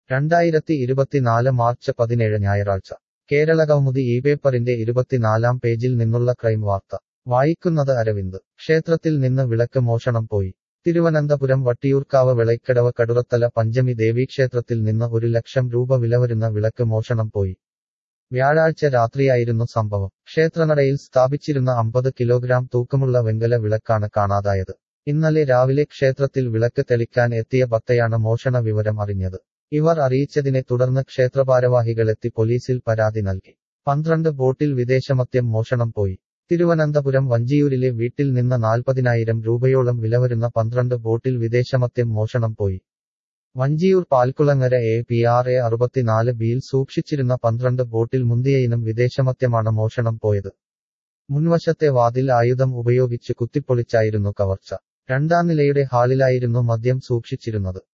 രണ്ടായിരത്തി ഇരുപത്തിനാല് മാർച്ച് പതിനേഴ് ഞായറാഴ്ച കേരളകൗമുദി ഈ പേപ്പറിന്റെ ഇരുപത്തിനാലാം പേജിൽ നിന്നുള്ള ക്രൈം വാർത്ത വായിക്കുന്നത് അരവിന്ദ് ക്ഷേത്രത്തിൽ നിന്ന് വിളക്ക് മോഷണം പോയി തിരുവനന്തപുരം വട്ടിയൂർക്കാവ് വിളയ്ക്കടവ് കടുറത്തല പഞ്ചമി ദേവീക്ഷേത്രത്തിൽ നിന്ന് ഒരു ലക്ഷം രൂപ വില വരുന്ന വിളക്ക് മോഷണം പോയി വ്യാഴാഴ്ച രാത്രിയായിരുന്നു സംഭവം ക്ഷേത്രനടയിൽ സ്ഥാപിച്ചിരുന്ന അമ്പത് കിലോഗ്രാം തൂക്കമുള്ള വെങ്കല വിളക്കാണ് കാണാതായത് ഇന്നലെ രാവിലെ ക്ഷേത്രത്തിൽ വിളക്ക് തെളിക്കാൻ എത്തിയ ഭക്തയാണ് മോഷണ വിവരം അറിഞ്ഞത് ഇവർ അറിയിച്ചതിനെ തുടർന്ന് ക്ഷേത്രഭാരവാഹികളെത്തി പോലീസിൽ പരാതി നൽകി പന്ത്രണ്ട് ബോട്ടിൽ വിദേശമദ്യം മോഷണം പോയി തിരുവനന്തപുരം വഞ്ചിയൂരിലെ വീട്ടിൽ നിന്ന് നാൽപ്പതിനായിരം രൂപയോളം വിലവരുന്ന പന്ത്രണ്ട് ബോട്ടിൽ വിദേശമദ്യം മോഷണം പോയി Vanchiyoor Palkulangara A P R A അറുപത്തിനാല് ബിയിൽ സൂക്ഷിച്ചിരുന്ന പന്ത്രണ്ട് ബോട്ടിൽ മുന്തിയ ഇനം വിദേശമദ്യമാണ് മോഷണം പോയത് മുൻവശത്തെ വാതിൽ ആയുധം ഉപയോഗിച്ച് കുത്തിപ്പൊളിച്ചായിരുന്നു കവർച്ച രണ്ടാം നിലയുടെ ഹാളിലായിരുന്നു മദ്യം സൂക്ഷിച്ചിരുന്നത്